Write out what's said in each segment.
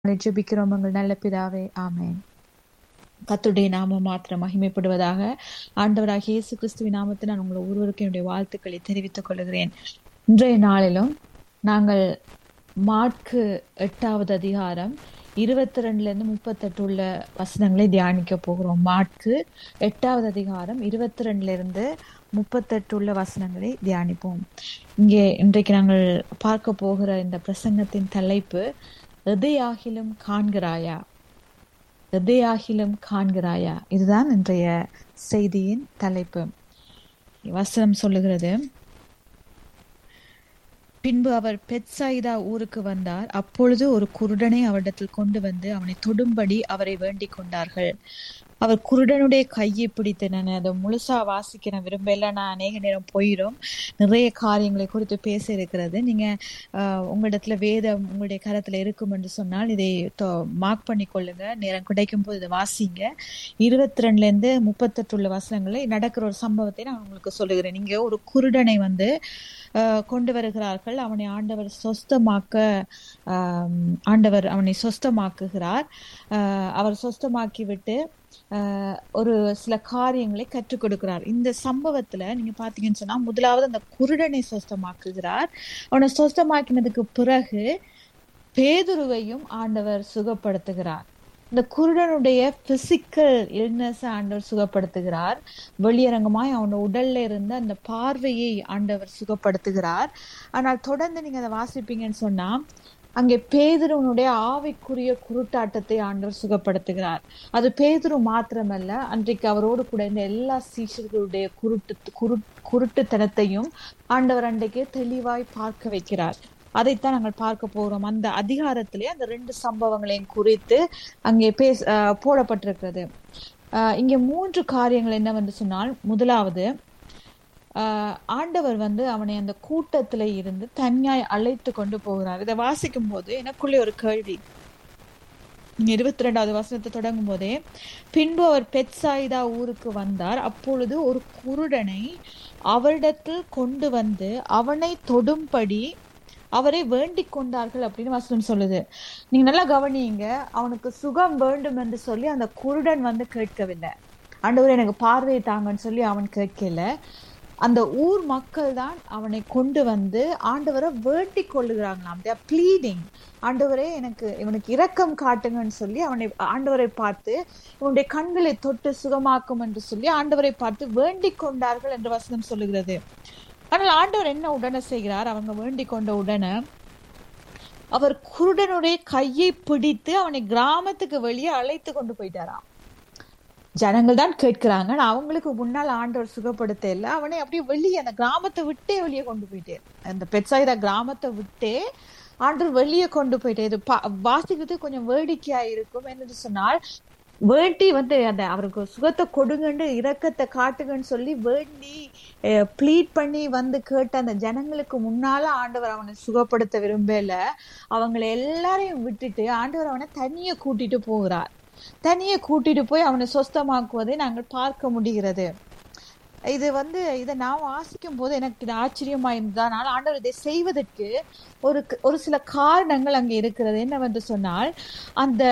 உங்களை ஜெபிக்கிறோம் எங்கள் நல்ல பிதாவே ஆமென் கர்த்தருடைய நாமம் மாத்திரம் மகிமைப்படுவதாக ஆண்டவராக இயேசு கிறிஸ்துவின் நாமத்தில் நான் உங்களை ஒருவருக்கு என்னுடைய வாழ்த்துக்களை தெரிவித்துக் கொள்கிறேன் இன்றைய நாளிலும் நாங்கள் மார்க்கு எட்டாவது அதிகாரம் இருபத்தி ரெண்டுல இருந்து முப்பத்தெட்டு உள்ள வசனங்களை தியானிக்க போகிறோம் மார்க்கு எட்டாவது அதிகாரம் இருபத்தி ரெண்டுல இருந்து முப்பத்தெட்டு உள்ள வசனங்களை தியானிப்போம் இங்கே இன்றைக்கு நாங்கள் பார்க்க போகிற இந்த பிரசங்கத்தின் தலைப்பு எதையாகிலும் காண்கிறாயா எதையாகிலும் காண்கிறாயா இதுதான் இன்றைய செய்தியின் தலைப்பு வசனம் சொல்லுகிறது பின்பு அவர் பெட்சாயிதா ஊருக்கு வந்தார் அப்பொழுது ஒரு குருடனை அவரிடத்தில் கொண்டு வந்து அவனை தொடும்படி அவரை வேண்டிக் கொண்டார்கள் அவர் குருடனுடைய கையை பிடித்து நான் அதை முழுசா வாசிக்க நான் விரும்பல நான் அநேக நேரம் போயிடும் நிறைய காரியங்களை குறித்து பேச இருக்கிறது நீங்க ஆஹ் உங்களிடத்துல வேதம் உங்களுடைய கரத்துல இருக்கும் என்று சொன்னால் இதை மார்க் பண்ணி கொள்ளுங்க நேரம் கிடைக்கும் போது இதை வாசிங்க இருபத்தி ரெண்டுல இருந்து முப்பத்தெட்டு உள்ள வசனங்களை நடக்கிற ஒரு சம்பவத்தை நான் உங்களுக்கு சொல்லுகிறேன் நீங்க ஒரு குருடனை வந்து கொண்டு வருகிறார்கள் அவனை ஆண்டவர் சொஸ்தமாக்க ஆண்டவர் அவனை சொஸ்தமாக்குகிறார் அவர் சொஸ்தமாக்கி விட்டு ஒரு சில காரியங்களை கற்றுக் கொடுக்கிறார் இந்த சம்பவத்துல நீங்க பாத்தீங்கன்னு சொன்னா முதலாவது அந்த குருடனை சொஸ்தமாக்குகிறார் அவனை சொஸ்தமாக்கினதுக்கு பிறகு பேதுருவையும் ஆண்டவர் சுகப்படுத்துகிறார் இந்த குருடனுடைய பிசிக்கல் இல்னஸ் ஆண்டவர் சுகப்படுத்துகிறார் வெளியரங்கமாய் அவனோட உடல்ல இருந்த அந்த பார்வையை ஆண்டவர் சுகப்படுத்துகிறார் ஆனால் தொடர்ந்து நீங்க அதை வாசிப்பீங்கன்னு சொன்னா அங்கே பேதுருவனுடைய ஆவிக்குரிய குருட்டாட்டத்தை ஆண்டவர் சுகப்படுத்துகிறார் அது பேதுரு மாத்திரமல்ல அன்றைக்கு அவரோடு கூட இந்த எல்லா சீஷர்களுடைய குருட்டு குரு குருட்டுத்தனத்தையும் ஆண்டவர் அன்றைக்கு தெளிவாய் பார்க்க வைக்கிறார் அதைத்தான் நாங்கள் பார்க்க போறோம் அந்த அதிகாரத்திலே அந்த ரெண்டு சம்பவங்களையும் குறித்து அங்கே பேச போடப்பட்டிருக்கிறது இங்கே மூன்று காரியங்கள் என்னவென்று சொன்னால் முதலாவது ஆண்டவர் வந்து அவனை அந்த கூட்டத்துல இருந்து தனியாய் அழைத்து கொண்டு போகிறார் இதை வாசிக்கும் போது எனக்குள்ளே ஒரு கேள்வி இருபத்தி ரெண்டாவது வசனத்தை தொடங்கும் போதே பின்பு அவர் பெட்சாயிதா ஊருக்கு வந்தார் அப்பொழுது ஒரு குருடனை அவரிடத்தில் கொண்டு வந்து அவனை தொடும்படி அவரை வேண்டிக் கொண்டார்கள் அப்படின்னு வசனம் சொல்லுது நீங்க நல்லா கவனிங்க அவனுக்கு சுகம் வேண்டும் என்று சொல்லி அந்த குருடன் வந்து கேட்கவில்லை ஆண்டவர் எனக்கு பார்வையை தாங்கன்னு சொல்லி அவன் கேட்கல அந்த ஊர் மக்கள் தான் அவனை கொண்டு வந்து ஆண்டவரை வேண்டிக் கொள்ளுகிறாங்களாம் தேர் ப்ளீடிங் ஆண்டவரே எனக்கு இவனுக்கு இரக்கம் காட்டுங்கன்னு சொல்லி அவனை ஆண்டவரை பார்த்து இவனுடைய கண்களை தொட்டு சுகமாக்கும் என்று சொல்லி ஆண்டவரை பார்த்து வேண்டிக் கொண்டார்கள் என்று வசனம் சொல்லுகிறது ஆனால் ஆண்டவர் என்ன உடனே செய்கிறார் அவங்க வேண்டிக் கொண்ட உடனே அவர் குருடனுடைய கையை பிடித்து அவனை கிராமத்துக்கு வெளியே அழைத்து கொண்டு போயிட்டாராம் ஜனங்கள் தான் கேட்கிறாங்க அவங்களுக்கு முன்னால் ஆண்டவர் சுகப்படுத்த இல்லை அவனை அப்படியே வெளியே அந்த கிராமத்தை விட்டே வெளியே கொண்டு போயிட்டே அந்த பெட்சாயிரா கிராமத்தை விட்டே ஆண்டவர் வெளியே கொண்டு போயிட்டே இது வாசிக்கிறது கொஞ்சம் வேடிக்கையா இருக்கும் என்னன்னு சொன்னால் வேண்டி வந்து அந்த அவருக்கு சுகத்தை கொடுங்கன்னு இரக்கத்தை காட்டுங்கன்னு சொல்லி வேண்டி ப்ளீட் பண்ணி வந்து கேட்ட அந்த ஜனங்களுக்கு முன்னால ஆண்டவர் அவனை சுகப்படுத்த விரும்பல அவங்களை எல்லாரையும் விட்டுட்டு ஆண்டவர் அவனை தனிய கூட்டிட்டு போகிறார் தனியே கூட்டிட்டு போய் அவனை சொஸ்தமாக்குவதை நாங்கள் பார்க்க முடிகிறது இது வந்து இதை நான் வாசிக்கும் போது எனக்கு இது ஆச்சரியமா இருந்ததால் ஆண்டவர் இதை செய்வதற்கு ஒரு ஒரு சில காரணங்கள் அங்கே இருக்கிறது என்னவென்று சொன்னால் அந்த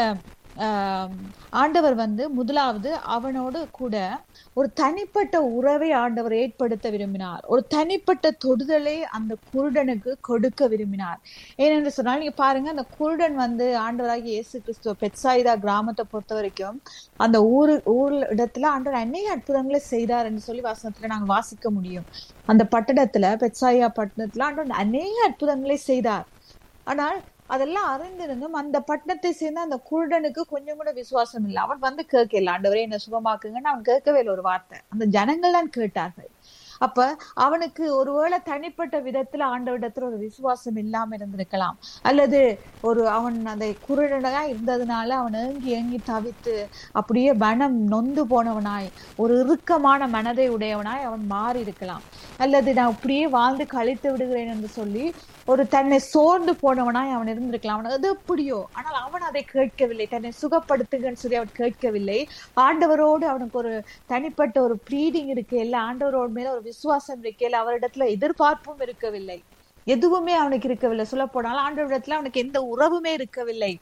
ஆண்டவர் வந்து முதலாவது அவனோடு கூட ஒரு தனிப்பட்ட உறவை ஆண்டவர் ஏற்படுத்த விரும்பினார் ஒரு தனிப்பட்ட தொடுதலை அந்த குருடனுக்கு கொடுக்க விரும்பினார் ஏனென்று சொன்னால் நீங்க பாருங்க அந்த குருடன் வந்து ஆண்டவராகி இயேசு கிறிஸ்துவ பெட்சாயிதா கிராமத்தை பொறுத்த வரைக்கும் அந்த ஊரு ஊர் இடத்துல ஆண்டவர் அநேக அற்புதங்களை செய்தார் என்று சொல்லி வாசனத்துல நாங்கள் வாசிக்க முடியும் அந்த பட்டணத்துல பெட்சாயா பட்டணத்துல ஆண்டவர் அநேக அற்புதங்களை செய்தார் ஆனால் அதெல்லாம் அறிந்திருந்தும் அந்த பட்டணத்தை சேர்ந்த அந்த குருடனுக்கு கொஞ்சம் கூட விசுவாசம் இல்லை அவன் வந்து கேட்கல ஆண்டவரே என்ன சுகமாக்குங்கன்னு அவன் கேட்கவே இல்லை ஒரு வார்த்தை அந்த ஜனங்கள் தான் கேட்டார்கள் அப்ப அவனுக்கு ஒருவேளை தனிப்பட்ட விதத்துல ஆண்டவரிடத்துல ஒரு விசுவாசம் இல்லாம இருந்திருக்கலாம் அல்லது ஒரு அவன் அந்த குருடனா இருந்ததுனால அவன் ஏங்கி ஏங்கி தவித்து அப்படியே மனம் நொந்து போனவனாய் ஒரு இறுக்கமான மனதை உடையவனாய் அவன் மாறி இருக்கலாம் அல்லது நான் அப்படியே வாழ்ந்து கழித்து விடுகிறேன் என்று சொல்லி ஒரு தன்னை சோர்ந்து போனவனாய் அவன் இருந்திருக்கலாம் அவன் அது எப்படியோ ஆனால் அவன் அதை கேட்கவில்லை தன்னை சுகப்படுத்துங்கன்னு சொல்லி அவன் கேட்கவில்லை ஆண்டவரோடு அவனுக்கு ஒரு தனிப்பட்ட ஒரு ப்ளீடிங் இருக்கு இல்ல ஆண்டவரோடு மேல ஒரு விசுவாசம் இருக்கு இல்ல அவரிடத்துல எதிர்பார்ப்பும் இருக்கவில்லை எதுவுமே அவனுக்கு இருக்கவில்லை சொல்ல போனாலும் ஆண்டவரிடத்துல அவனுக்கு எந்த உறவுமே இருக்கவில்லை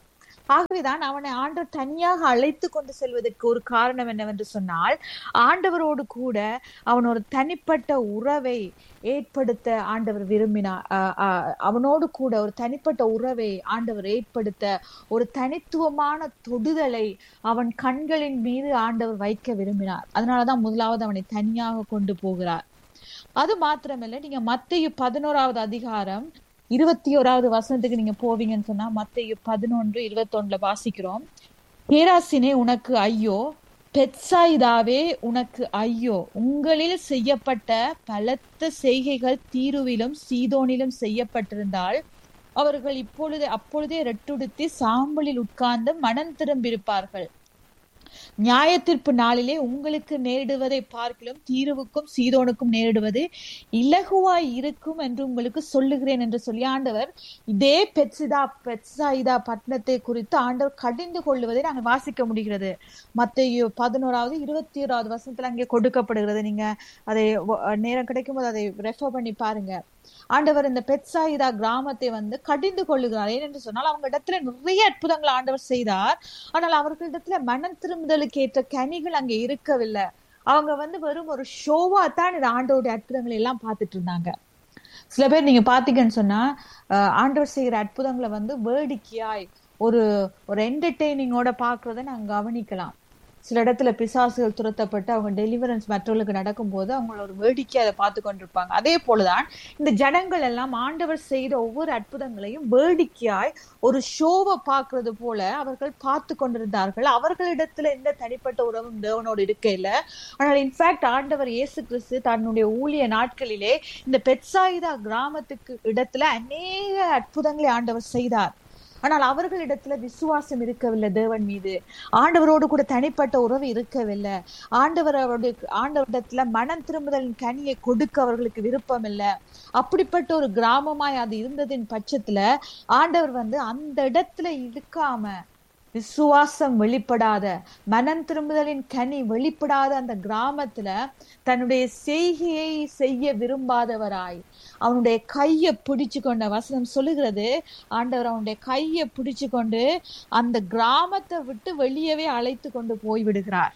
ஆகவேதான் அவனை ஆண்டவர் தனியாக அழைத்து கொண்டு செல்வதற்கு ஒரு காரணம் என்னவென்று சொன்னால் ஆண்டவரோடு கூட அவன் ஒரு தனிப்பட்ட உறவை ஏற்படுத்த ஆண்டவர் விரும்பினார் அஹ் அஹ் அவனோடு கூட ஒரு தனிப்பட்ட உறவை ஆண்டவர் ஏற்படுத்த ஒரு தனித்துவமான தொடுதலை அவன் கண்களின் மீது ஆண்டவர் வைக்க விரும்பினார் அதனாலதான் முதலாவது அவனை தனியாக கொண்டு போகிறார் அது மாத்திரமல்ல நீங்க மத்தையு பதினோராவது அதிகாரம் இருபத்தி ஓராவது வசனத்துக்கு நீங்க போவீங்கன்னு சொன்னா மத்தையு பதினொன்று இருபத்தொன்னுல வாசிக்கிறோம் பேராசினே உனக்கு ஐயோ பெட்சாயிதாவே உனக்கு ஐயோ உங்களில் செய்யப்பட்ட பலத்த செய்கைகள் தீருவிலும் சீதோனிலும் செய்யப்பட்டிருந்தால் அவர்கள் இப்பொழுது அப்பொழுதே ரெட்டுடுத்தி சாம்பலில் உட்கார்ந்து மனம் திரும்பியிருப்பார்கள் நியாயத்தீர்ப்பு நாளிலே உங்களுக்கு நேரிடுவதை பார்க்கிலும் தீருவுக்கும் சீதோனுக்கும் நேரிடுவது இலகுவாய் இருக்கும் என்று உங்களுக்கு சொல்லுகிறேன் என்று சொல்லி ஆண்டவர் இதே பெட்சிதா பெட்சாயிதா பட்டணத்தை குறித்து ஆண்டவர் கடிந்து கொள்ளுவதை நாங்கள் வாசிக்க முடிகிறது மத்திய பதினோராவது இருபத்தி ஓராவது வசனத்துல அங்கே கொடுக்கப்படுகிறது நீங்க அதை வ- நேரம் கிடைக்கும் போது அதை ரெஃபர் பண்ணி பாருங்க ஆண்டவர் இந்த பெட்சாயிதா கிராமத்தை வந்து கடிந்து கொள்ளுகிறார் ஏனென்று சொன்னால் அவங்க இடத்துல நிறைய அற்புதங்கள் ஆண்டவர் செய்தார் ஆனால் அவர்களிடத்துல மனம் திரும்புதலுக்கு ஏற்ற கனிகள் அங்கே இருக்கவில்லை அவங்க வந்து வெறும் ஒரு ஷோவா தான் இந்த ஆண்டவருடைய அற்புதங்களை எல்லாம் பார்த்துட்டு இருந்தாங்க சில பேர் நீங்க பாத்தீங்கன்னு சொன்னா அஹ், ஆண்டவர் செய்கிற அற்புதங்களை வந்து வேடிக்கையாய் ஒரு ஒரு என்டர்டெய்னிங்கோட பாக்குறத நாங்க கவனிக்கலாம் சில இடத்துல பிசாசுகள் துரத்தப்பட்டு அவங்க டெலிவரன்ஸ் மற்றவர்களுக்கு நடக்கும்போது அவங்கள ஒரு வேடிக்கை அதை பார்த்து கொண்டிருப்பாங்க அதே போலதான் இந்த ஜனங்கள் எல்லாம் ஆண்டவர் செய்த ஒவ்வொரு அற்புதங்களையும் வேடிக்கையாய் ஒரு ஷோவை பார்க்கிறது போல அவர்கள் பார்த்து கொண்டிருந்தார்கள் அவர்களிடத்துல எந்த தனிப்பட்ட உறவும் தேவனோடு இருக்க இல்ல ஆனால் இன்ஃபேக்ட் ஆண்டவர் இயேசு கிறிஸ்து தன்னுடைய ஊழிய நாட்களிலே இந்த பெட்சாயிதா கிராமத்துக்கு இடத்துல அநேக அற்புதங்களை ஆண்டவர் செய்தார் ஆனால் அவர்களிடத்துல விசுவாசம் இருக்கவில்லை தேவன் மீது ஆண்டவரோடு கூட தனிப்பட்ட உறவு இருக்கவில்லை ஆண்டவர் அவருடைய ஆண்டவரிடத்துல மனம் திரும்புதலின் கனியை கொடுக்க அவர்களுக்கு விருப்பம் இல்லை அப்படிப்பட்ட ஒரு கிராமமாய் அது இருந்ததின் பட்சத்துல ஆண்டவர் வந்து அந்த இடத்துல இருக்காம விசுவாசம் வெளிப்படாத மனம் திரும்புதலின் கனி வெளிப்படாத அந்த கிராமத்துல தன்னுடைய செய்கையை செய்ய விரும்பாதவராய் அவனுடைய கையை பிடிச்சு கொண்ட வசனம் சொல்லுகிறது ஆண்டவர் அவனுடைய கையை பிடிச்சு கொண்டு அந்த கிராமத்தை விட்டு வெளியவே அழைத்து கொண்டு போய் விடுகிறார்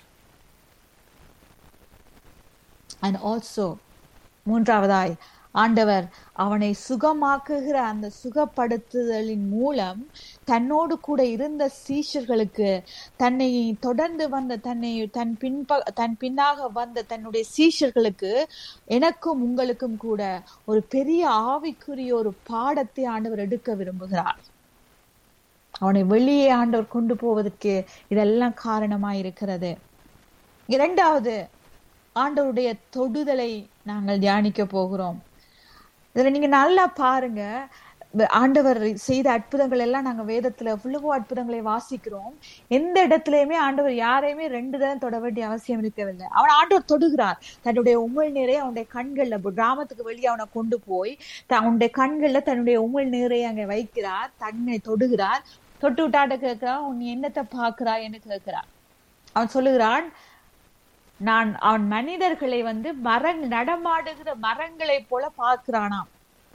அண்ட் ஆல்சோ மூன்றாவதாய் ஆண்டவர் அவனை சுகமாக்குகிற அந்த சுகப்படுத்துதலின் மூலம் தன்னோடு கூட இருந்த சீஷர்களுக்கு தன்னை தொடர்ந்து வந்த தன்னை தன் பின்ப தன் பின்னாக வந்த தன்னுடைய சீஷர்களுக்கு எனக்கும் உங்களுக்கும் கூட ஒரு பெரிய ஆவிக்குரிய ஒரு பாடத்தை ஆண்டவர் எடுக்க விரும்புகிறார் அவனை வெளியே ஆண்டவர் கொண்டு போவதற்கு இதெல்லாம் காரணமாய் இருக்கிறது இரண்டாவது ஆண்டவருடைய தொடுதலை நாங்கள் தியானிக்க போகிறோம் இதுல நீங்க நல்லா பாருங்க வ- ஆண்டவர் செய்த அற்புதங்கள் எல்லாம் நாங்க வேதத்துல எவ்வளவோ அற்புதங்களை வாசிக்கிறோம் எந்த இடத்துலயுமே ஆண்டவர் யாரையுமே ரெண்டு தரம் தொட வேண்டிய அவசியம் இருக்கவில்லை அவன் ஆண்டவர் தொடுகிறார் தன்னுடைய உமிழ் நீரை அவனுடைய கண்கள்ல ப- கிராமத்துக்கு வெளியே அவனை கொண்டு போய் த- அவனுடைய கண்கள்ல தன்னுடைய உமிழ் நீரை அங்க வைக்கிறார் தன்னை தொடுகிறார் தொட்டு விட்டாட்ட கேட்கிறான் உன் என்னத்தை பாக்குறாய் என்று கேட்கிறான் அவன் சொல்லுகிறான் நான் அவன் மனிதர்களை வந்து மரங் நடமாடுகிற மரங்களைப் போல பார்க்கிறானாம்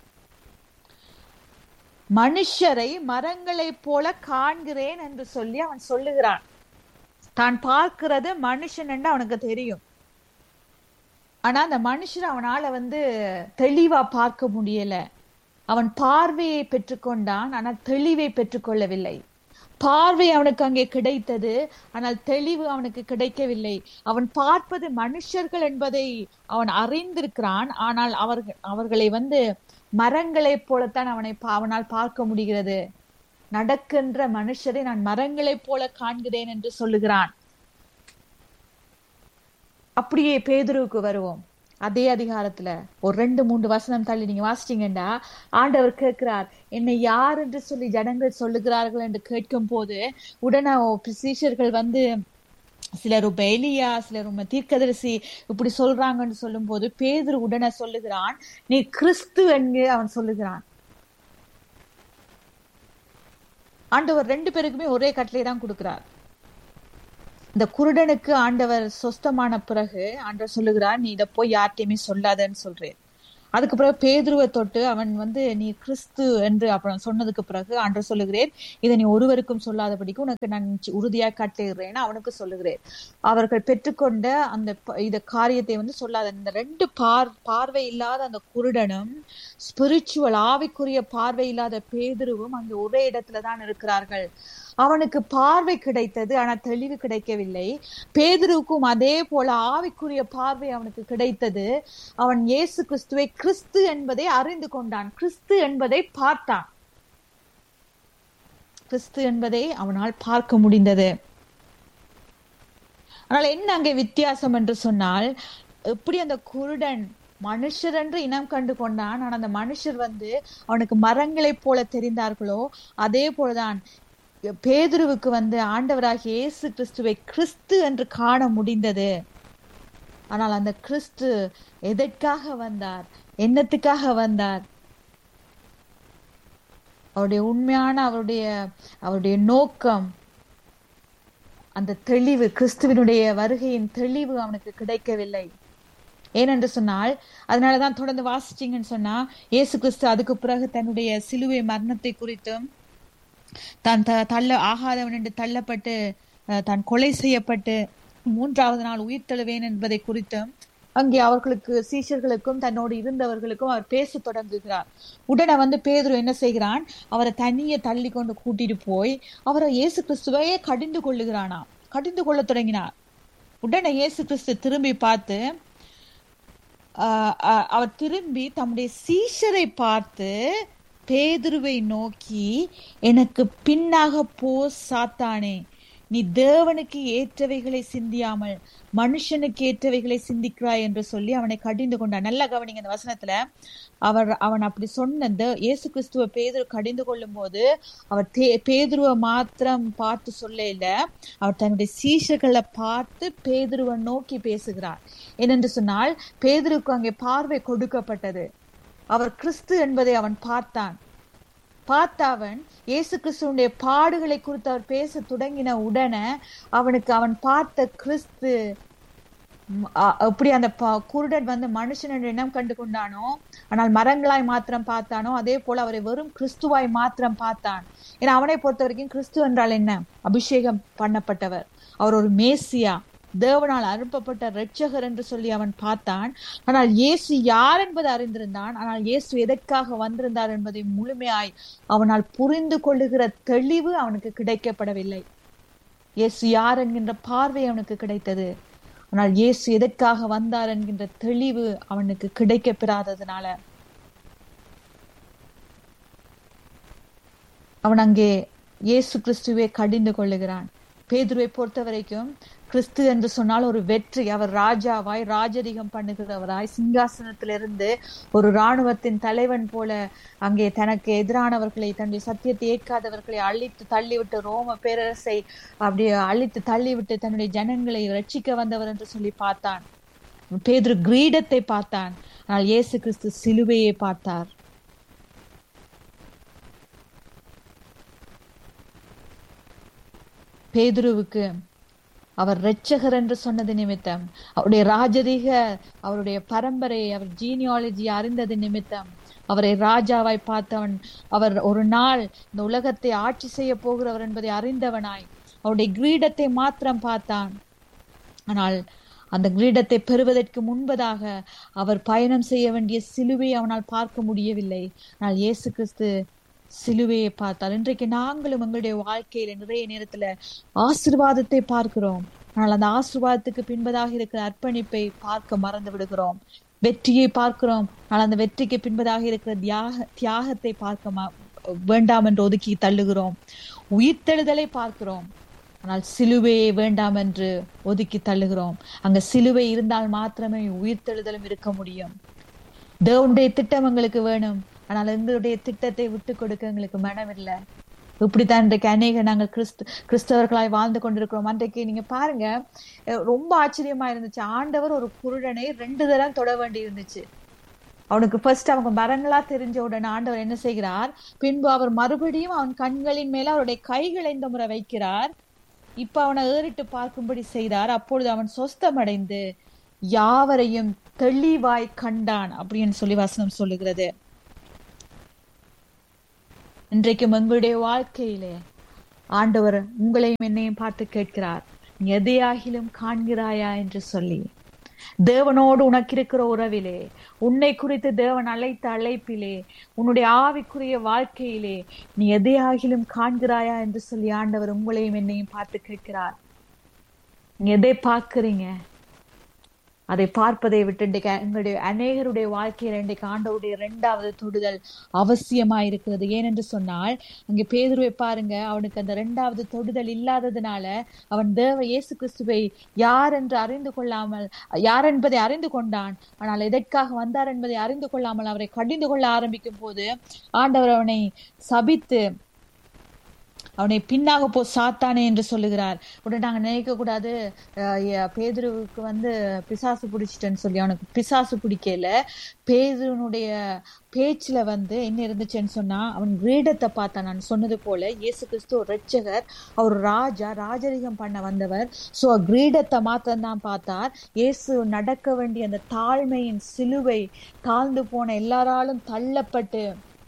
மனுஷரை மரங்களைப் போல காண்கிறேன் என்று சொல்லி அவன் சொல்லுகிறான் தான் பார்க்கிறது மனுஷன் என்று அவனுக்கு தெரியும் ஆனா அந்த மனுஷன் அவனால வந்து தெளிவா பார்க்க முடியல அவன் பார்வையை பெற்றுக்கொண்டான் ஆனால் தெளிவை பெற்றுக்கொள்ளவில்லை பார்வை அவனுக்கு அங்கே கிடைத்தது ஆனால் தெளிவு அவனுக்கு கிடைக்கவில்லை அவன் பார்ப்பது மனுஷர்கள் என்பதை அவன் அறிந்திருக்கிறான் ஆனால் அவர்கள் அவர்களை வந்து மரங்களைப் போலத்தான் அவனை பா- அவனால் பார்க்க முடிகிறது நடக்கின்ற மனுஷரை நான் மரங்களைப் போல காண்கிறேன் என்று சொல்லுகிறான் அப்படியே பேதுருவுக்கு வருவோம் அதே அதிகாரத்துல ஒரு ரெண்டு மூன்று வசனம் தள்ளி நீங்க வாசிச்சீங்கன்னா ஆண்டவர் கேட்கிறார் என்னை யார் என்று சொல்லி ஜனங்கள் சொல்லுகிறார்கள் என்று கேட்கும் போது உடனே சீஷர்கள் வந்து சிலர் உப்ப எலியா சிலர் உம்ம தீர்க்கதரிசி இப்படி சொல்றாங்கன்னு சொல்லும் போது பேதுரு உடனே சொல்லுகிறான் நீ கிறிஸ்து என்று அவன் சொல்லுகிறான் ஆண்டவர் ரெண்டு பேருக்குமே ஒரே கட்டளை தான் கொடுக்கிறார் இந்த குருடனுக்கு ஆண்டவர் சொஸ்தமான பிறகு ஆண்டவர் சொல்லுகிறார் நீ இதை போய் யார்கிட்டயுமே சொல்லாதன்னு சொல்றேன் அதுக்கு பிறகு பேதுருவை தொட்டு அவன் வந்து நீ கிறிஸ்து என்று அப்புறம் சொன்னதுக்கு பிறகு ஆண்டு சொல்லுகிறேன் இதை நீ ஒருவருக்கும் சொல்லாதபடிக்கு உனக்கு நான் உறுதியா கட்டுகிறேன் அவனுக்கு சொல்லுகிறேன் அவர்கள் பெற்றுக்கொண்ட அந்த இந்த காரியத்தை வந்து சொல்லாத இந்த ரெண்டு பார் பார்வை இல்லாத அந்த குருடனும் ஸ்பிரிச்சுவல் ஆவிக்குரிய பார்வை இல்லாத பேதுருவும் அங்கே ஒரே இடத்துல தான் இருக்கிறார்கள் அவனுக்கு பார்வை கிடைத்தது ஆனா தெளிவு கிடைக்கவில்லை பேதுருவுக்கும் அதே போல ஆவிக்குரிய பார்வை அவனுக்கு கிடைத்தது அவன் இயேசு கிறிஸ்துவை கிறிஸ்து என்பதை அறிந்து கொண்டான் கிறிஸ்து என்பதை பார்த்தான் கிறிஸ்து என்பதை அவனால் பார்க்க முடிந்தது ஆனால் என்ன அங்கே வித்தியாசம் என்று சொன்னால் எப்படி அந்த குருடன் மனுஷர் என்று இனம் கண்டு கொண்டான் ஆனால் அந்த மனுஷர் வந்து அவனுக்கு மரங்களைப் போல தெரிந்தார்களோ அதே போலதான் பேதுருவுக்கு வந்து ஆண்டவராகிய இயேசு கிறிஸ்துவை கிறிஸ்து என்று காண முடிந்தது ஆனால் அந்த கிறிஸ்து எதற்காக வந்தார் என்னத்துக்காக வந்தார் அவருடைய உண்மையான அவருடைய அவருடைய நோக்கம் அந்த தெளிவு கிறிஸ்துவனுடைய வருகையின் தெளிவு அவனுக்கு கிடைக்கவில்லை ஏனென்று சொன்னால் அதனாலதான் தொடர்ந்து வாசிச்சீங்கன்னு சொன்னா இயேசு கிறிஸ்து அதுக்கு பிறகு தன்னுடைய சிலுவை மரணத்தை குறித்தும் தான் த தள்ள ஆகாதவன் என்று தள்ளப்பட்டு தான் கொலை செய்யப்பட்டு மூன்றாவது நாள் உயிர் தழுவேன் என்பதை குறித்தும் அங்கே அவர்களுக்கு சீஷர்களுக்கும் தன்னோடு இருந்தவர்களுக்கும் அவர் பேச தொடங்குகிறார் உடனே வந்து பேதுரு என்ன செய்கிறான் அவரை தனியே தள்ளி கொண்டு கூட்டிட்டு போய் அவரை இயேசு கிறிஸ்துவையே கடிந்து கொள்ளுகிறானா கடிந்து கொள்ள தொடங்கினார் உடனே இயேசு கிறிஸ்து திரும்பி பார்த்து அவர் திரும்பி தம்முடைய சீஷரை பார்த்து பேதுருவை நோக்கி எனக்கு பின்னாக போ சாத்தானே நீ தேவனுக்கு ஏற்றவைகளை சிந்தியாமல் மனுஷனுக்கு ஏற்றவைகளை சிந்திக்கிறாய் என்று சொல்லி அவனை கடிந்து கொண்டான் நல்லா கவனிங்க இந்த வசனத்துல அவர் அவன் அப்படி சொன்ன இயேசு கிறிஸ்துவ பேதுரு கடிந்து கொள்ளும் போது அவர் தே பேதுருவை மாத்திரம் பார்த்து சொல்ல இல்ல அவர் தன்னுடைய சீஷர்களை பார்த்து பேதுருவை நோக்கி பேசுகிறார் ஏனென்று சொன்னால் பேதுருக்கு அங்கே பார்வை கொடுக்கப்பட்டது அவர் கிறிஸ்து என்பதை அவன் பார்த்தான் பார்த்த அவன் இயேசு கிறிஸ்துவனுடைய பாடுகளை குறித்து அவர் பேச தொடங்கின உடனே அவனுக்கு அவன் பார்த்த கிறிஸ்து எப்படி அந்த குருடன் வந்து மனுஷன் எண்ணம் கண்டு கொண்டானோ ஆனால் மரங்களாய் மாத்திரம் பார்த்தானோ அதே போல அவரை வெறும் கிறிஸ்துவாய் மாத்திரம் பார்த்தான் ஏன்னா அவனை பொறுத்த வரைக்கும் கிறிஸ்து என்றால் என்ன அபிஷேகம் பண்ணப்பட்டவர் அவர் ஒரு மேசியா தேவனால் அனுப்பப்பட்ட இரட்சகர் என்று சொல்லி அவன் பார்த்தான் ஆனால் இயேசு யார் என்பதை அறிந்திருந்தான் ஆனால் இயேசு எதற்காக வந்திருந்தார் என்பதை முழுமையாய் அவனால் புரிந்து கொள்ளுகிற தெளிவு அவனுக்கு கிடைக்கப்படவில்லை இயேசு யார் என்கின்ற பார்வை அவனுக்கு கிடைத்தது ஆனால் இயேசு எதற்காக வந்தார் என்கின்ற தெளிவு அவனுக்கு கிடைக்கப்பெறாததுனால அவன் அங்கே இயேசு கிறிஸ்துவை கடிந்து கொள்ளுகிறான் பேதுருவை பொறுத்த வரைக்கும் கிறிஸ்து என்று சொன்னால் ஒரு வெற்றி அவர் ராஜாவாய் ராஜரிகம் பண்ணுகிறவராய் சிங்காசனத்திலிருந்து ஒரு இராணுவத்தின் தலைவன் போல அங்கே தனக்கு எதிரானவர்களை தன்னுடைய சத்தியத்தை ஏற்காதவர்களை அழித்து தள்ளிவிட்டு ரோம பேரரசை அப்படியே அழித்து தள்ளிவிட்டு தன்னுடைய ஜனங்களை ரட்சிக்க வந்தவர் என்று சொல்லி பார்த்தான் பேதுரு கிரீடத்தை பார்த்தான் ஆனால் இயேசு கிறிஸ்து சிலுவையை பார்த்தார் பேதுருவுக்கு அவர் இரட்சகர் என்று சொன்னது நிமித்தம் அவருடைய ராஜரீக அவருடைய பரம்பரை அவர் ஜீனியாலஜி அறிந்தது நிமித்தம் அவரை ராஜாவாய் பார்த்தவன் அவர் ஒரு நாள் இந்த உலகத்தை ஆட்சி செய்ய போகிறவர் என்பதை அறிந்தவனாய் அவருடைய கிரீடத்தை மாத்திரம் பார்த்தான் ஆனால் அந்த கிரீடத்தை பெறுவதற்கு முன்பதாக அவர் பயணம் செய்ய வேண்டிய சிலுவை அவனால் பார்க்க முடியவில்லை ஆனால் இயேசு கிறிஸ்து சிலுவையை பார்த்தால் இன்றைக்கு நாங்களும் எங்களுடைய வாழ்க்கையில நிறைய நேரத்துல ஆசிர்வாதத்தை பார்க்கிறோம் ஆனால் அந்த ஆசிர்வாதத்துக்கு பின்பதாக இருக்கிற அர்ப்பணிப்பை பார்க்க மறந்து விடுகிறோம் வெற்றியை பார்க்கிறோம் ஆனால் அந்த வெற்றிக்கு பின்பதாக இருக்கிற தியாக தியாகத்தை பார்க்க வேண்டாம் என்று ஒதுக்கி தள்ளுகிறோம் உயிர்த்தெழுதலை பார்க்கிறோம் ஆனால் சிலுவையை வேண்டாம் என்று ஒதுக்கி தள்ளுகிறோம் அங்க சிலுவை இருந்தால் மாத்திரமே உயிர்த்தெழுதலும் இருக்க முடியும் தேவனுடைய திட்டம் எங்களுக்கு வேணும் ஆனால் எங்களுடைய திட்டத்தை விட்டு கொடுக்க எங்களுக்கு மனம் இல்லை இப்படித்தான் இன்றைக்கு அநேக நாங்கள் கிறிஸ்து கிறிஸ்தவர்களாய் வாழ்ந்து கொண்டிருக்கிறோம் அன்றைக்கு நீங்க பாருங்க ரொம்ப ஆச்சரியமா இருந்துச்சு ஆண்டவர் ஒரு குருடனை ரெண்டு தரம் தொட வேண்டி இருந்துச்சு அவனுக்கு ஃபர்ஸ்ட் அவங்க மரங்களா தெரிஞ்ச உடனே ஆண்டவர் என்ன செய்கிறார் பின்பு அவர் மறுபடியும் அவன் கண்களின் மேல அவருடைய கைகளை இந்த முறை வைக்கிறார் இப்ப அவனை ஏறிட்டு பார்க்கும்படி செய்தார் அப்பொழுது அவன் சொஸ்தமடைந்து யாவரையும் தெளிவாய் கண்டான் அப்படின்னு சொல்லி வசனம் சொல்லுகிறது இன்றைக்கும் எங்களுடைய வாழ்க்கையிலே ஆண்டவர் உங்களையும் என்னையும் பார்த்து கேட்கிறார் நீ எதையாகிலும் காண்கிறாயா என்று சொல்லி தேவனோடு உனக்கு இருக்கிற உறவிலே உன்னை குறித்து தேவன் அழைத்த அழைப்பிலே உன்னுடைய ஆவிக்குரிய வாழ்க்கையிலே நீ எதையாகிலும் காண்கிறாயா என்று சொல்லி ஆண்டவர் உங்களையும் என்னையும் பார்த்து கேட்கிறார் நீ எதை பார்க்கிறீங்க அதை பார்ப்பதை விட்டு இன்றைக்கு எங்களுடைய அநேகருடைய வாழ்க்கையில இன்றைக்கு ஆண்டவருடைய இரண்டாவது தொடுதல் அவசியமா இருக்கிறது ஏனென்று சொன்னால் அங்கே பேதுருவை பாருங்க அவனுக்கு அந்த இரண்டாவது தொடுதல் இல்லாததுனால அவன் தேவ இயேசு கிறிஸ்துவை யார் என்று அறிந்து கொள்ளாமல் யார் என்பதை அறிந்து கொண்டான் ஆனால் எதற்காக வந்தார் என்பதை அறிந்து கொள்ளாமல் அவரை கடிந்து கொள்ள ஆரம்பிக்கும் போது ஆண்டவர் அவனை சபித்து அவனை பின்னாக போ சாத்தானே என்று சொல்லுகிறார் உடனே நாங்க நினைக்க கூடாது பேதுருவுக்கு வந்து பிசாசு பிடிச்சிட்டேன்னு சொல்லி அவனுக்கு பிசாசு பிடிக்கல பேதுருனுடைய பேச்சுல வந்து என்ன இருந்துச்சுன்னு சொன்னா அவன் கிரீடத்தை பார்த்தான் நான் சொன்னது போல இயேசு கிறிஸ்து ஒரு ரட்சகர் அவர் ராஜா ராஜரிகம் பண்ண வந்தவர் சோ கிரீடத்தை மாத்திரம் தான் பார்த்தார் இயேசு நடக்க வேண்டிய அந்த தாழ்மையின் சிலுவை தாழ்ந்து போன எல்லாராலும் தள்ளப்பட்டு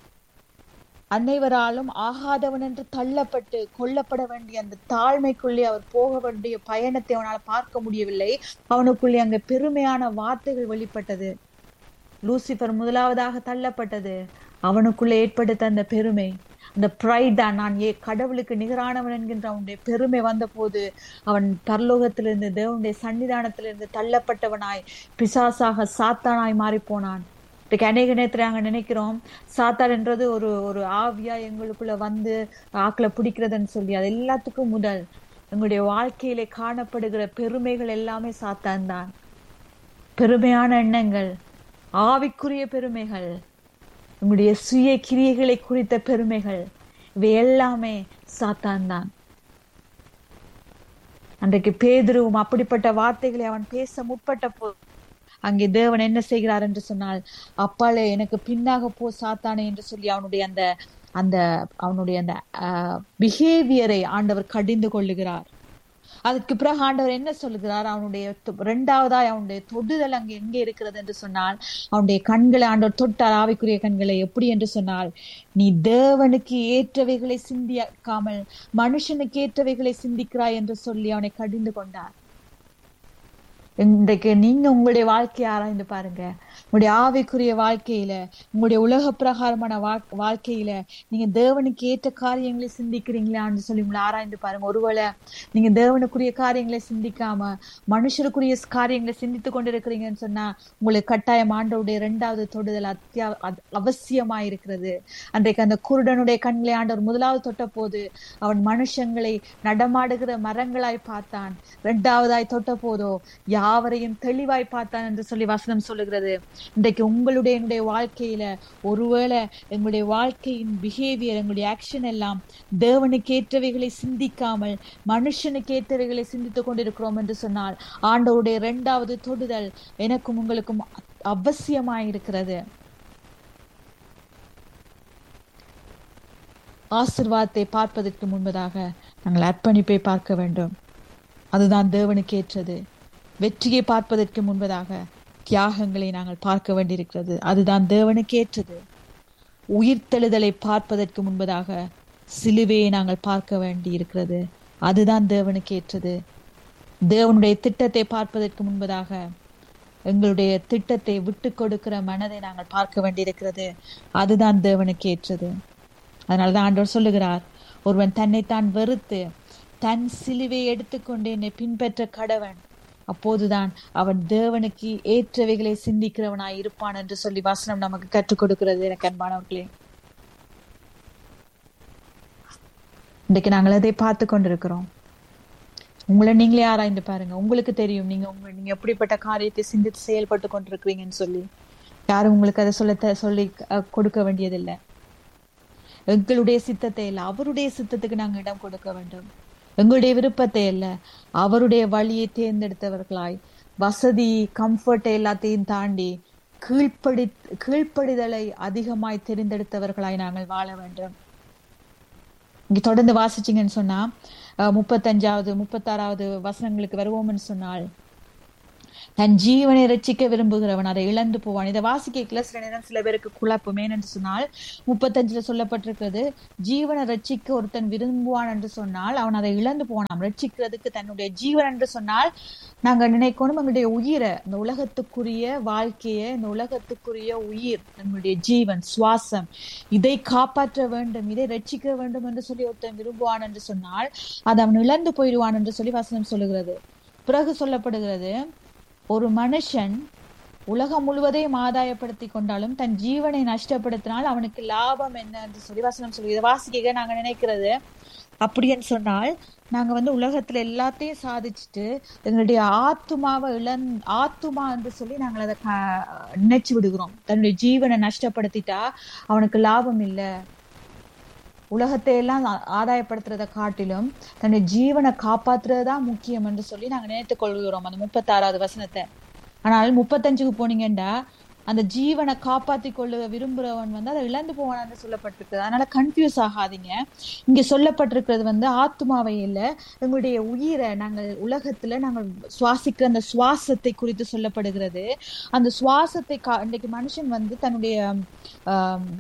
அனைவராலும் ஆகாதவன் என்று தள்ளப்பட்டு கொல்லப்பட வேண்டிய அந்த தாழ்மைக்குள்ளே அவர் போக வேண்டிய பயணத்தை அவனால் பார்க்க முடியவில்லை அவனுக்குள்ளே அங்க பெருமையான வார்த்தைகள் வெளிப்பட்டது லூசிபர் முதலாவதாக தள்ளப்பட்டது அவனுக்குள்ளே ஏற்படுத்த அந்த பெருமை அந்த ப்ரைட் தான் நான் ஏ கடவுளுக்கு நிகரானவன் என்கின்ற அவனுடைய பெருமை வந்த போது அவன் பரலோகத்திலிருந்து தேவனுடைய சன்னிதானத்திலிருந்து தள்ளப்பட்டவனாய் பிசாசாக சாத்தானாய் மாறி போனான் இன்றைக்கு அநேக நேரத்தில் நாங்கள் நினைக்கிறோம் சாத்தார் என்றது ஒரு ஒரு ஆவியா எங்களுக்குள்ள வந்து ஆக்களை பிடிக்கிறதுன்னு சொல்லி அது எல்லாத்துக்கும் முதல் எங்களுடைய வாழ்க்கையிலே காணப்படுகிற பெருமைகள் எல்லாமே சாத்தான் தான் பெருமையான எண்ணங்கள் ஆவிக்குரிய பெருமைகள் உங்களுடைய சுய கிரியைகளை குறித்த பெருமைகள் இவை எல்லாமே சாத்தான் தான் அன்றைக்கு பேதுருவும் அப்படிப்பட்ட வார்த்தைகளை அவன் பேச முற்பட்ட போது அங்கே தேவன் என்ன செய்கிறார் என்று சொன்னால் அப்பாலே எனக்கு பின்னாக போ சாத்தானே என்று சொல்லி அவனுடைய அந்த அந்த அவனுடைய அந்த பிஹேவியரை ஆண்டவர் கடிந்து கொள்ளுகிறார் அதுக்கு பிறகு ஆண்டவர் என்ன சொல்லுகிறார் அவனுடைய இரண்டாவதாய் அவனுடைய தொடுதல் அங்கே எங்கே இருக்கிறது என்று சொன்னால் அவனுடைய கண்களை ஆண்டவர் தொட்டார் ஆவிக்குரிய கண்களை எப்படி என்று சொன்னால் நீ தேவனுக்கு ஏற்றவைகளை சிந்திக்காமல் மனுஷனுக்கு ஏற்றவைகளை சிந்திக்கிறாய் என்று சொல்லி அவனை கடிந்து கொண்டார் இன்றைக்கு நீங்க உங்களுடைய வாழ்க்கையை ஆராய்ந்து பாருங்க உங்களுடைய ஆவிக்குரிய வாழ்க்கையில உங்களுடைய உலக பிரகாரமான வாழ்க்கையில நீங்க தேவனுக்கு ஏற்ற காரியங்களை சிந்திக்கிறீங்களான்னு சொல்லி உங்களை ஆராய்ந்து பாருங்க ஒருவேளை நீங்க தேவனுக்குரிய காரியங்களை சிந்திக்காம மனுஷருக்குரிய காரியங்களை சிந்தித்து கொண்டிருக்கிறீங்கன்னு சொன்னா உங்களுக்கு கட்டாயம் ஆண்டவருடைய இரண்டாவது தொடுதல் அத்தியா அவசியமா இருக்கிறது அன்றைக்கு அந்த குருடனுடைய கண்களை ஆண்டவர் முதலாவது தொட்ட போது அவன் மனுஷங்களை நடமாடுகிற மரங்களாய் பார்த்தான் இரண்டாவதாய் தொட்ட போதோ யாவரையும் தெளிவாய் பார்த்தான் என்று சொல்லி வசனம் சொல்லுகிறது இன்றைக்கு உங்களுடைய என்னுடைய வாழ்க்கையில ஒருவேளை எங்களுடைய வாழ்க்கையின் பிஹேவியர் எங்களுடைய ஆக்ஷன் எல்லாம் தேவனுக்கு ஏற்றவைகளை சிந்திக்காமல் மனுஷனுக்கு ஏற்றவைகளை சிந்தித்துக் கொண்டிருக்கிறோம் என்று சொன்னால் ஆண்டவருடைய இரண்டாவது தொடுதல் எனக்கும் உங்களுக்கும் அவசியமாயிருக்கிறது ஆசிர்வாதத்தை பார்ப்பதற்கு முன்பதாக நாங்கள் அர்ப்பணிப்பை பார்க்க வேண்டும் அதுதான் தேவனுக்கு ஏற்றது வெற்றியை பார்ப்பதற்கு முன்பதாக தியாகங்களை நாங்கள் பார்க்க வேண்டியிருக்கிறது அதுதான் தேவனுக்கு ஏற்றது உயிர்த்தெழுதலை பார்ப்பதற்கு முன்பதாக சிலுவையை நாங்கள் பார்க்க வேண்டி இருக்கிறது அதுதான் தேவனுக்கு ஏற்றது தேவனுடைய திட்டத்தை பார்ப்பதற்கு முன்பதாக எங்களுடைய திட்டத்தை விட்டு கொடுக்கிற மனதை நாங்கள் பார்க்க வேண்டியிருக்கிறது அதுதான் தேவனுக்கு ஏற்றது அதனாலதான் ஆண்டவர் சொல்லுகிறார் ஒருவன் தன்னைத்தான் வெறுத்து தன் சிலுவை எடுத்துக்கொண்டு என்னை பின்பற்ற கடவன் அப்போதுதான் அவன் தேவனுக்கு ஏற்றவைகளை சிந்திக்கிறவனாய் இருப்பான் என்று சொல்லி வசனம் நமக்கு கற்றுக் கொடுக்கிறது எனக்கு அன்பானவர்களே இன்றைக்கு நாங்கள் அதை பார்த்து கொண்டிருக்கிறோம் உங்களை நீங்களே ஆராய்ந்து பாருங்க உங்களுக்கு தெரியும் நீங்க உங்க நீங்க எப்படிப்பட்ட காரியத்தை சிந்தித்து செயல்பட்டு கொண்டிருக்கிறீங்கன்னு சொல்லி யாரும் உங்களுக்கு அதை சொல்ல சொல்லி கொடுக்க வேண்டியதில்லை எங்களுடைய சித்தத்தை இல்லை அவருடைய சித்தத்துக்கு நாங்க இடம் கொடுக்க வேண்டும் எங்களுடைய விருப்பத்தை அல்ல அவருடைய வழியை தேர்ந்தெடுத்தவர்களாய் வசதி கம்ஃபர்ட் எல்லாத்தையும் தாண்டி கீழ்ப்படி கீழ்ப்படிதலை அதிகமாய் தெரிந்தெடுத்தவர்களாய் நாங்கள் வாழ வேண்டும் இங்க தொடர்ந்து வாசிச்சீங்கன்னு சொன்னா முப்பத்தஞ்சாவது முப்பத்தாறாவது வசனங்களுக்கு வருவோம்னு சொன்னால் தன் ஜீவனை ரட்சிக்க விரும்புகிறவன் அதை இழந்து போவான் இதை வாசிக்கல சில நேரம் சில பேருக்கு குழப்பம் ஏனென்று சொன்னால் முப்பத்தஞ்சுல சொல்லப்பட்டிருக்கிறது ஜீவனை ரட்சிக்க ஒருத்தன் விரும்புவான் என்று சொன்னால் அவன் அதை இழந்து போனான் ரட்சிக்கிறதுக்கு தன்னுடைய ஜீவன் என்று சொன்னால் நாங்க நினைக்கணும் எங்களுடைய உயிரை இந்த உலகத்துக்குரிய வாழ்க்கையை இந்த உலகத்துக்குரிய உயிர் நம்முடைய ஜீவன் சுவாசம் இதை காப்பாற்ற வேண்டும் இதை ரட்சிக்க வேண்டும் என்று சொல்லி ஒருத்தன் விரும்புவான் என்று சொன்னால் அதை அவன் இழந்து போயிடுவான் என்று சொல்லி வசனம் சொல்லுகிறது பிறகு சொல்லப்படுகிறது ஒரு மனுஷன் உலகம் முழுவதையும் ஆதாயப்படுத்தி கொண்டாலும் தன் ஜீவனை நஷ்டப்படுத்தினால் அவனுக்கு லாபம் என்ன என்று சொல்லி வசனம் சொல்லி இதை வாசிக்க நாங்க நினைக்கிறது அப்படின்னு சொன்னால் நாங்க வந்து உலகத்துல எல்லாத்தையும் சாதிச்சுட்டு எங்களுடைய ஆத்துமாவை இழந் ஆத்துமா என்று சொல்லி நாங்கள் அதை நினைச்சு விடுகிறோம் தன்னுடைய ஜீவனை நஷ்டப்படுத்திட்டா அவனுக்கு லாபம் இல்லை உலகத்தை எல்லாம் ஆதாயப்படுத்துறதை காட்டிலும் தன்னுடைய ஜீவனை காப்பாத்துறதுதான் முக்கியம் என்று சொல்லி நாங்க நினைத்துக் கொள்கிறோம் அந்த முப்பத்தாறாவது வசனத்தை ஆனால் முப்பத்தஞ்சுக்கு போனீங்கன்னா அந்த ஜீவனை காப்பாத்தி கொள்ள விரும்புறவன் வந்து அதை இழந்து போவான்னு சொல்லப்பட்டிருக்கு அதனால கன்ஃபியூஸ் ஆகாதீங்க இங்க சொல்லப்பட்டிருக்கிறது வந்து ஆத்மாவை இல்லை எங்களுடைய உயிரை நாங்கள் உலகத்துல நாங்கள் சுவாசிக்கிற அந்த சுவாசத்தை குறித்து சொல்லப்படுகிறது அந்த சுவாசத்தை கா இன்றைக்கு மனுஷன் வந்து தன்னுடைய ஆஹ்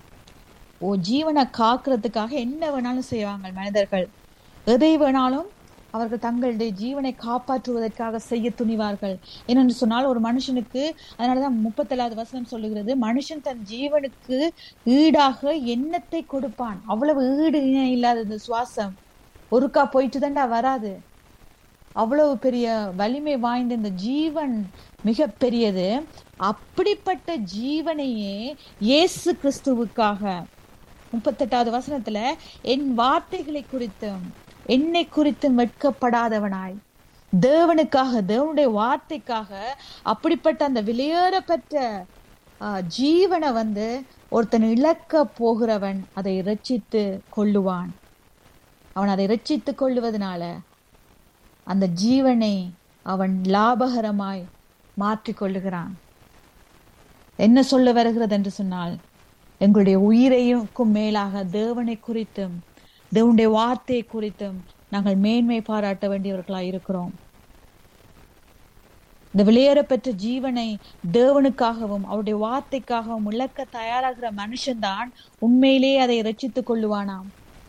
ஓ ஜீவனை காக்குறதுக்காக என்ன வேணாலும் செய்வாங்க மனிதர்கள் எதை வேணாலும் அவர்கள் தங்களுடைய ஜீவனை காப்பாற்றுவதற்காக செய்ய துணிவார்கள் என்னென்று சொன்னால் ஒரு மனுஷனுக்கு அதனாலதான் முப்பத்தேழாவது வசனம் சொல்லுகிறது மனுஷன் தன் ஜீவனுக்கு ஈடாக எண்ணத்தை கொடுப்பான் அவ்வளவு ஈடு இல்லாத இந்த சுவாசம் ஒருக்கா போயிட்டு தாண்டா வராது அவ்வளவு பெரிய வலிமை வாய்ந்த இந்த ஜீவன் மிக பெரியது அப்படிப்பட்ட ஜீவனையே இயேசு கிறிஸ்துவுக்காக முப்பத்தெட்டாவது வசனத்துல என் வார்த்தைகளை குறித்தும் என்னை குறித்தும் வெட்கப்படாதவனாய் தேவனுக்காக தேவனுடைய வார்த்தைக்காக அப்படிப்பட்ட அந்த வெளியேறப்பட்ட ஜீவனை வந்து ஒருத்தன் இழக்க போகிறவன் அதை ரட்சித்து கொள்ளுவான் அவன் அதை ரட்சித்து கொள்ளுவதனால அந்த ஜீவனை அவன் லாபகரமாய் மாற்றிக்கொள்ளுகிறான் என்ன சொல்ல வருகிறது என்று சொன்னால் எங்களுடைய உயிரையும் மேலாக தேவனை குறித்தும் தேவனுடைய வார்த்தையை குறித்தும் நாங்கள் மேன்மை பாராட்ட வேண்டியவர்களாய் இருக்கிறோம் இந்த வெளியேறப்பெற்ற ஜீவனை தேவனுக்காகவும் அவருடைய வார்த்தைக்காகவும் இழக்க தயாராகிற மனுஷன்தான் உண்மையிலே அதை ரச்சித்துக் கொள்ளுவானாம்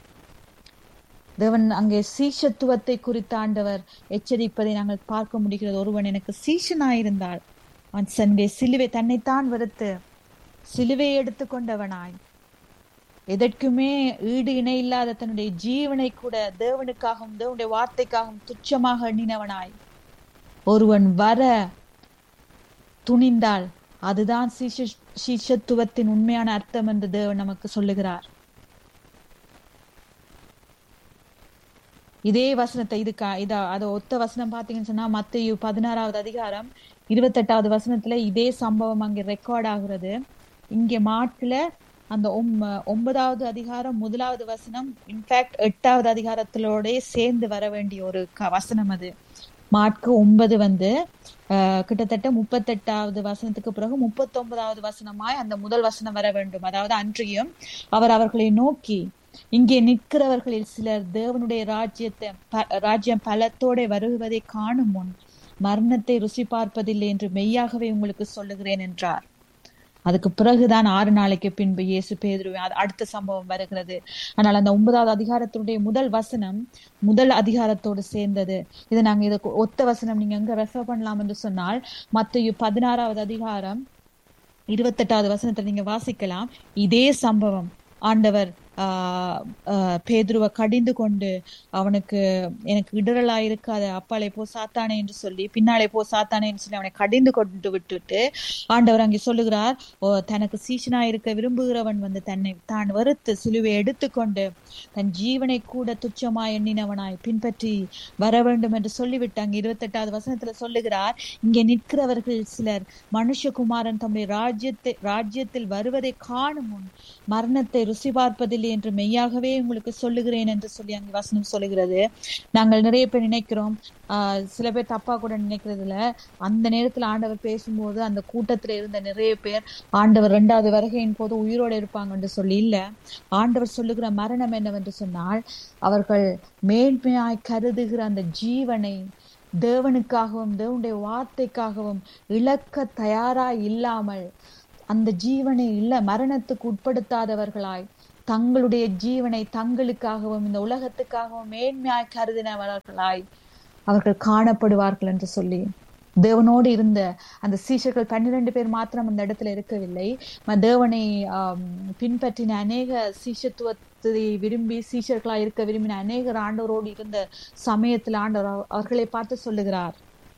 தேவன் அங்கே சீஷத்துவத்தை குறித்த ஆண்டவர் எச்சரிப்பதை நாங்கள் பார்க்க முடிகிறது ஒருவன் எனக்கு சீஷனாயிருந்தால் அவன் தன்னுடைய சிலுவை தன்னைத்தான் வெறுத்து சிலுவையை எடுத்துக்கொண்டவனாய் எதற்குமே ஈடு இணை இல்லாத தன்னுடைய ஜீவனை கூட தேவனுக்காகவும் தேவனுடைய வார்த்தைக்காகவும் துச்சமாக எண்ணினவனாய் ஒருவன் வர துணிந்தால் அதுதான் சீஷ சீஷத்துவத்தின் உண்மையான அர்த்தம் என்று தேவன் நமக்கு சொல்லுகிறார் இதே வசனத்தை இதுக்கா இத அத ஒத்த வசனம் பாத்தீங்கன்னு சொன்னா மத்தையு பதினாறாவது அதிகாரம் இருபத்தெட்டாவது வசனத்துல இதே சம்பவம் அங்கே ரெக்கார்ட் ஆகுறது இங்கே மாட்டுல அந்த ஒன்பதாவது அதிகாரம் முதலாவது வசனம் இன்ஃபேக்ட் எட்டாவது அதிகாரத்திலோட சேர்ந்து வர வேண்டிய ஒரு வசனம் அது மாட்கு ஒன்பது வந்து கிட்டத்தட்ட முப்பத்தெட்டாவது வசனத்துக்கு பிறகு முப்பத்தி ஒன்பதாவது வசனமாய் அந்த முதல் வசனம் வர வேண்டும் அதாவது அன்றியும் அவர் அவர்களை நோக்கி இங்கே நிற்கிறவர்களில் சிலர் தேவனுடைய ராஜ்யத்தை ராஜ்யம் பலத்தோட வருவதை காணும் முன் மரணத்தை ருசி பார்ப்பதில்லை என்று மெய்யாகவே உங்களுக்கு சொல்லுகிறேன் என்றார் அதுக்கு பிறகுதான் ஆறு நாளைக்கு பின்பு இயேசு பேதுருவே அடுத்த சம்பவம் வருகிறது ஆனால் அந்த ஒன்பதாவது அதிகாரத்தினுடைய முதல் வசனம் முதல் அதிகாரத்தோடு சேர்ந்தது இது நாங்க இதை ஒத்த வசனம் நீங்க எங்க ரெஃபர் பண்ணலாம் என்று சொன்னால் மத்தையு பதினாறாவது அதிகாரம் இருபத்தெட்டாவது வசனத்தை நீங்க வாசிக்கலாம் இதே சம்பவம் ஆண்டவர் ஆஹ் பேதுருவை கடிந்து கொண்டு அவனுக்கு எனக்கு இடரலா இருக்காத அப்பாலே போ சாத்தானே என்று சொல்லி பின்னாலே போ சாத்தானே என்று சொல்லி அவனை கடிந்து கொண்டு விட்டுட்டு ஆண்டவர் அங்கே சொல்லுகிறார் ஓ தனக்கு சீசனா இருக்க விரும்புகிறவன் வந்து தன்னை தான் வெறுத்து சிலுவை எடுத்துக்கொண்டு தன் ஜீவனை கூட துச்சமா எண்ணினவனாய் பின்பற்றி வர வேண்டும் என்று சொல்லிவிட்டு அங்கே இருபத்தெட்டாவது வசனத்துல சொல்லுகிறார் இங்கே நிற்கிறவர்கள் சிலர் மனுஷகுமாரன் தம்முடைய ராஜ்யத்தை ராஜ்யத்தில் வருவதை காணும் முன் மரணத்தை ருசி பார்ப்பதில்லை என்று மெய்யாகவே உங்களுக்கு சொல்லுகிறேன் என்று சொல்லி அங்கே வசனம் சொல்லுகிறது நாங்கள் நிறைய பேர் நினைக்கிறோம் ஆஹ் சில பேர் தப்பா கூட நினைக்கிறதுல அந்த நேரத்துல ஆண்டவர் பேசும்போது அந்த கூட்டத்துல இருந்த நிறைய பேர் ஆண்டவர் இரண்டாவது வருகையின் போது உயிரோடு இருப்பாங்க என்று சொல்லி இல்ல ஆண்டவர் சொல்லுகிற மரணம் என்னவென்று சொன்னால் அவர்கள் மேன்மையாய் கருதுகிற அந்த ஜீவனை தேவனுக்காகவும் தேவனுடைய வார்த்தைக்காகவும் இழக்க தயாராய் இல்லாமல் அந்த ஜீவனை இல்ல மரணத்துக்கு உட்படுத்தாதவர்களாய் தங்களுடைய ஜீவனை தங்களுக்காகவும் இந்த உலகத்துக்காகவும் மேன்மையாய் கருதினவர்களாய் அவர்கள் காணப்படுவார்கள் என்று சொல்லி தேவனோடு இருந்த அந்த சீஷர்கள் பன்னிரண்டு பேர் மாத்திரம் அந்த இடத்துல இருக்கவில்லை ம- தேவனை ஆம், பின்பற்றின அநேக சீஷத்துவத்தை விரும்பி சீஷர்களா இருக்க விரும்பின அநேகர் ஆண்டவரோடு இருந்த சமயத்தில் ஆண்டவர் அவ- அவர்களை பார்த்து சொல்லுகிறார்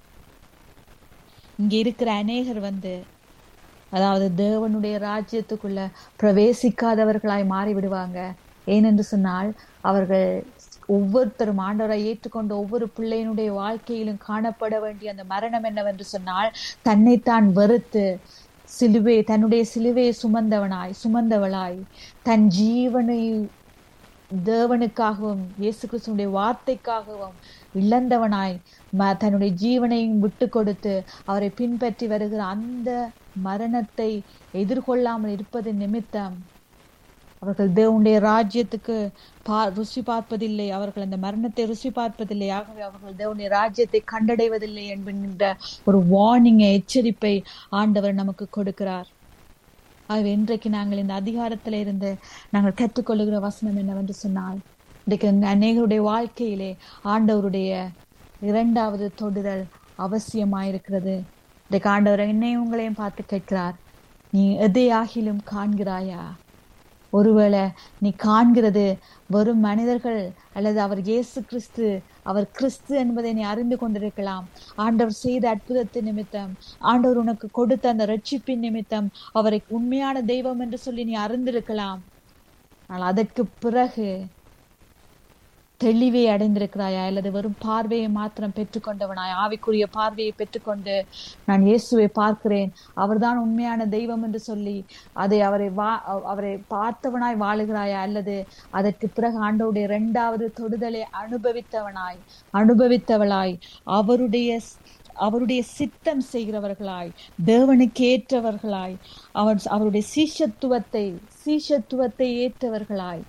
இங்க இருக்கிற அநேகர் வந்து அதாவது தேவனுடைய ராஜ்யத்துக்குள்ள பிரவேசிக்காதவர்களாய் மாறி விடுவாங்க ஏனென்று சொன்னால் அவர்கள் ஒவ்வொருத்தரும் ஆண்டவரை ஏற்றுக்கொண்ட ஒவ்வொரு பிள்ளையினுடைய வாழ்க்கையிலும் காணப்பட வேண்டிய அந்த மரணம் என்னவென்று சொன்னால் தன்னைத்தான் வெறுத்து சிலுவை தன்னுடைய சிலுவையை சுமந்தவனாய் சுமந்தவளாய் தன் ஜீவனை தேவனுக்காகவும் இயேசு கிறிஸ்துடைய வார்த்தைக்காகவும் இழந்தவனாய் ம- தன்னுடைய ஜீவனையும் விட்டு கொடுத்து அவரை பின்பற்றி வருகிற அந்த மரணத்தை எதிர்கொள்ளாமல் இருப்பது நிமித்தம் அவர்கள் தேவனுடைய ராஜ்யத்துக்கு பா ருசி பார்ப்பதில்லை அவர்கள் அந்த மரணத்தை ருசி பார்ப்பதில்லை ஆகவே அவர்கள் தேவனுடைய ராஜ்யத்தை கண்டடைவதில்லை என்கின்ற ஒரு வார்னிங்கை எச்சரிப்பை ஆண்டவர் நமக்கு கொடுக்கிறார் ஆகவே இன்றைக்கு நாங்கள் இந்த அதிகாரத்தில இருந்து நாங்கள் கற்றுக்கொள்ளுகிற வசனம் என்னவென்று சொன்னால் இன்றைக்கு அநேகருடைய வாழ்க்கையிலே ஆண்டவருடைய இரண்டாவது தொடுதல் அவசியமாயிருக்கிறது இன்றைக்கு ஆண்டவர் என்னையும் உங்களையும் பார்த்து கேட்கிறார் நீ எதையாகிலும் காண்கிறாயா ஒருவேளை நீ காண்கிறது வெறும் மனிதர்கள் அல்லது அவர் இயேசு கிறிஸ்து அவர் கிறிஸ்து என்பதை நீ அறிந்து கொண்டிருக்கலாம் ஆண்டவர் செய்த அற்புதத்தின் நிமித்தம் ஆண்டவர் உனக்கு கொடுத்த அந்த ரட்சிப்பின் நிமித்தம் அவரை உண்மையான தெய்வம் என்று சொல்லி நீ அறிந்திருக்கலாம் ஆனால் அதற்கு பிறகு தெளிவை அடைந்திருக்கிறாயா அல்லது வெறும் பார்வையை மாத்திரம் பெற்றுக்கொண்டவனாய் ஆவிக்குரிய பார்வையை பெற்றுக்கொண்டு நான் இயேசுவை பார்க்கிறேன் அவர்தான் உண்மையான தெய்வம் என்று சொல்லி அதை அவரை வா அவரை பார்த்தவனாய் வாழுகிறாயா அல்லது அதற்கு பிறகு ஆண்டவருடைய இரண்டாவது தொடுதலை அனுபவித்தவனாய் அனுபவித்தவளாய் அவருடைய அவருடைய சித்தம் செய்கிறவர்களாய் தேவனுக்கு ஏற்றவர்களாய் அவர் அவருடைய சீஷத்துவத்தை சீஷத்துவத்தை ஏற்றவர்களாய்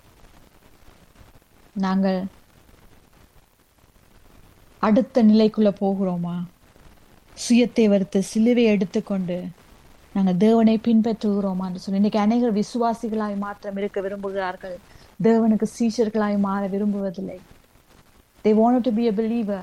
நாங்கள் அடுத்த நிலைக்குள்ள போகிறோமா சுயத்தை வறுத்து சிலுவை எடுத்துக்கொண்டு நாங்கள் தேவனை பின்பற்றுகிறோமா என்று சொல்லி இன்னைக்கு அநேகர் விசுவாசிகளாய் மாத்திரம் இருக்க விரும்புகிறார்கள் தேவனுக்கு சீஷர்களாய் மாற விரும்புவதில்லை they want to be a believer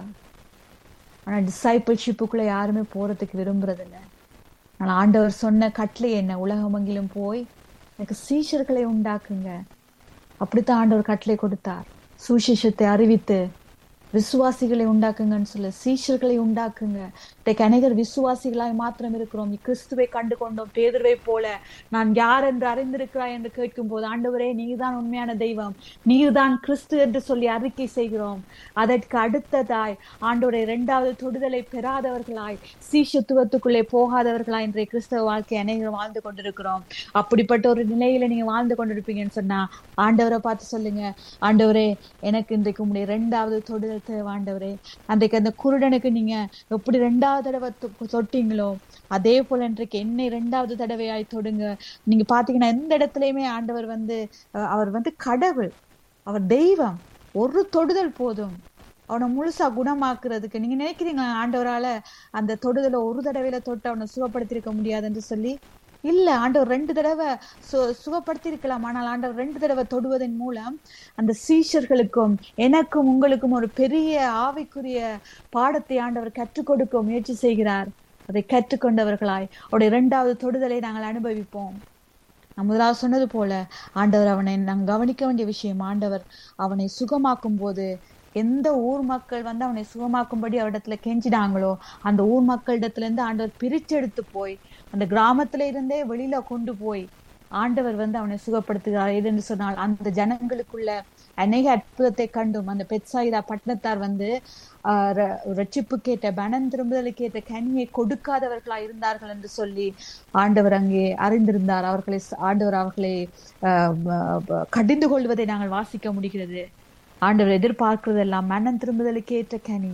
ஆனால் டிசைபிள்ஷிப்புக்குள்ள யாருமே போறதுக்கு விரும்புறதில்லை ஆனால் ஆண்டவர் சொன்ன கட்டளை என்ன உலகமெங்கிலும் போய் எனக்கு சீஷர்களை உண்டாக்குங்க அப்படித்தான் ஆண்டவர் கட்டளை கொடுத்தார் சுவிசேஷத்தை அறிவித்து விசுவாசிகளை உண்டாக்குங்கன்னு சொல்ல சீஷர்களை உண்டாக்குங்க இன்றைக்கு அநேகர் விசுவாசிகளாய் மாத்திரம் இருக்கிறோம் கிறிஸ்துவை கண்டு கொண்டோம் பேதுருவை போல நான் யார் என்று அறிந்திருக்கிறாய் என்று கேட்கும் போது ஆண்டவரே நீர்தான் உண்மையான தெய்வம் நீர்தான் கிறிஸ்து என்று சொல்லி அறிக்கை செய்கிறோம் அதற்கு அடுத்ததாய் ஆண்டோடைய இரண்டாவது தொடுதலை பெறாதவர்களாய் சீஷத்துவத்துக்குள்ளே போகாதவர்களாய் இன்றைய கிறிஸ்தவ வாழ்க்கை அநேகர் வாழ்ந்து கொண்டிருக்கிறோம் அப்படிப்பட்ட ஒரு நிலையில நீங்க வாழ்ந்து கொண்டிருப்பீங்கன்னு சொன்னா ஆண்டவரை பார்த்து சொல்லுங்க ஆண்டவரே எனக்கு இன்றைக்கு உங்களுடைய இரண்டாவது தொடுதல் தேவை ஆண்டவரே அன்றைக்கு அந்த குருடனுக்கு நீங்க எப்படி ரெண்டாவது தடவை தொ- தொட்டீங்களோ அதே போல இன்றைக்கு என்னை இரண்டாவது தடவையாய் தொடுங்க நீங்க பாத்தீங்கன்னா எந்த இடத்துலயுமே ஆண்டவர் வந்து அஹ், அவர் வந்து கடவுள் அவர் தெய்வம் ஒரு தொடுதல் போதும் அவனை முழுசா குணமாக்குறதுக்கு நீங்க நினைக்கிறீங்களா ஆண்டவரால அந்த தொடுதலை ஒரு தடவையில தொட்டு அவனை சுகப்படுத்தியிருக்க முடியாதுன்னு சொல்லி இல்ல ஆண்டவர் ரெண்டு தடவை சு சுகப்படுத்தி இருக்கலாம் ஆனால் ஆண்டவர் ரெண்டு தடவை தொடுவதன் மூலம் அந்த சீஷர்களுக்கும் எனக்கும் உங்களுக்கும் ஒரு பெரிய ஆவிக்குரிய பாடத்தை ஆண்டவர் கற்றுக் கொடுக்க முயற்சி செய்கிறார் அதை கற்றுக்கொண்டவர்களாய் அவருடைய இரண்டாவது தொடுதலை நாங்கள் அனுபவிப்போம் நான் முதலாவது சொன்னது போல ஆண்டவர் அவனை நாங்கள் கவனிக்க வேண்டிய விஷயம் ஆண்டவர் அவனை சுகமாக்கும் போது எந்த ஊர் மக்கள் வந்து அவனை சுகமாக்கும்படி அவரிடத்துல கெஞ்சினாங்களோ அந்த ஊர் மக்களிடத்துல இருந்து ஆண்டவர் பிரிச்செடுத்து போய் அந்த கிராமத்துல இருந்தே வெளியில கொண்டு போய் ஆண்டவர் வந்து அவனை சுகப்படுத்துகிறார் ஏதென்று சொன்னால் அந்த ஜனங்களுக்குள்ள அநேக அற்புதத்தை கண்டும் அந்த பெட்சாயிதா பட்டணத்தார் வந்து ஆஹ் ர- ரட்சிப்பு கேட்ட பணம் திரும்புதலுக்கு ஏற்ற கனியை கொடுக்காதவர்களா இருந்தார்கள் என்று சொல்லி ஆண்டவர் அங்கே அறிந்திருந்தார் அவர்களை ஆண்டவர் அவர்களை ஆஹ் ப- ப- கடிந்து கொள்வதை நாங்கள் வாசிக்க முடிகிறது ஆண்டவர் எதிர்பார்க்கிறதெல்லாம் மனம் திரும்புதலுக்கு ஏற்ற கனி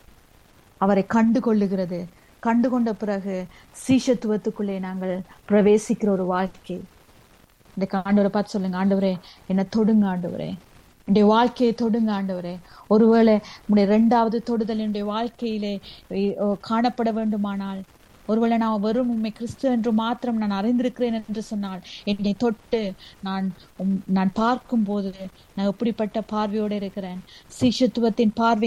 அவரை கண்டு கொள்ளுகிறது கண்டு கொண்ட பிறகு சீஷத்துவத்துக்குள்ளே நாங்கள் பிரவேசிக்கிற ஒரு வாழ்க்கை இந்த ஆண்டவரை பார்த்து சொல்லுங்க ஆண்டவரே என்ன தொடுங்க ஆண்டவரே என்னுடைய வாழ்க்கையை தொடுங்க ஆண்டவரே ஒருவேளை உடைய இரண்டாவது தொடுதல் என்னுடைய வாழ்க்கையிலே அஹ், காணப்பட வேண்டுமானால் ஒருவேளை நான் வெறும் உண்மை கிறிஸ்து என்று மாத்திரம் நான் அறிந்திருக்கிறேன் என்று சொன்னால் என்னை தொட்டு நான் உம்- நான் பார்க்கும் போது நான் எப்படிப்பட்ட பார்வையோடு இருக்கிறேன் சிஷத்துவத்தின் பார்வை